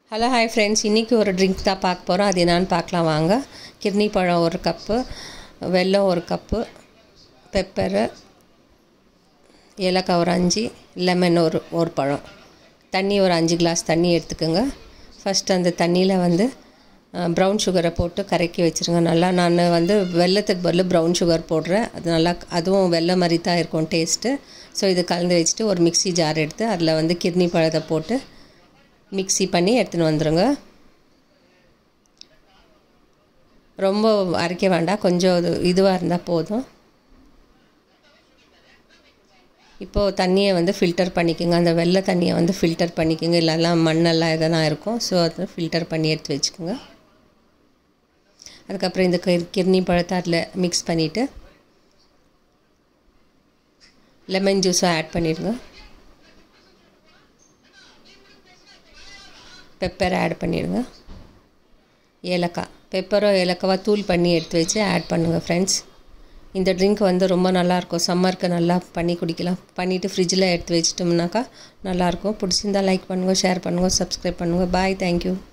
hello hi friends இன்றைக்கி ஒரு drink தான் பார்க்க போகிறோம் அது என்னான்னு பார்க்கலாம் வாங்க கிர்னி பழம் ஒரு கப்பு வெல்லம் ஒரு கப்பு பெப்பரு ஏலக்காய் ஒரு அஞ்சு லெமன் ஒரு ஒரு பழம் தண்ணி ஒரு அஞ்சு கிளாஸ் தண்ணி எடுத்துக்கோங்க ஃபஸ்ட்டு அந்த தண்ணியில் வந்து ப்ரௌன் சுகரை போட்டு கரைக்கி வச்சுருங்க நல்லா நான் வந்து வெள்ளத்துக்கு பதில் ப்ரௌன் சுகர் போடுறேன் அது நல்லா அதுவும் வெள்ளை மாதிரி தான் இருக்கும் டேஸ்ட்டு ஸோ இது கலந்து வச்சுட்டு ஒரு மிக்ஸி ஜார் எடுத்து அதில் வந்து கிர்னி பழத்தை போட்டு மிக்ஸி பண்ணி எடுத்துன்னு வந்துடுங்க ரொம்ப அரைக்க வேண்டாம் கொஞ்சம் இது இதுவாக இருந்தால் போதும் இப்போது தண்ணியை வந்து ஃபில்டர் பண்ணிக்கோங்க அந்த வெள்ளை தண்ணியை வந்து ஃபில்டர் பண்ணிக்கோங்க இல்லைன்னா மண்ணெல்லாம் எதனா இருக்கும் ஸோ அதை ஃபில்டர் பண்ணி எடுத்து வச்சுக்கோங்க அதுக்கப்புறம் இந்த கிர்னி பழத்தை அதில் மிக்ஸ் பண்ணிவிட்டு லெமன் ஜூஸும் ஆட் பண்ணிடுங்க பெப்பர் ஆட் பண்ணிடுங்க ஏலக்காய் பெப்பரோ ஏலக்காவா தூள் பண்ணி எடுத்து வச்சு ஆட் பண்ணுங்கள் ஃப்ரெண்ட்ஸ் இந்த ட்ரிங்க் வந்து ரொம்ப நல்லாயிருக்கும் சம்மருக்கு நல்லா பண்ணி குடிக்கலாம் பண்ணிவிட்டு ஃப்ரிட்ஜில் எடுத்து வச்சிட்டோம்னாக்கா நல்லாயிருக்கும் பிடிச்சிருந்தா லைக் பண்ணுங்கள் ஷேர் பண்ணுங்கள் சப்ஸ்கிரைப் பண்ணுங்கள் பாய் தேங்க்யூ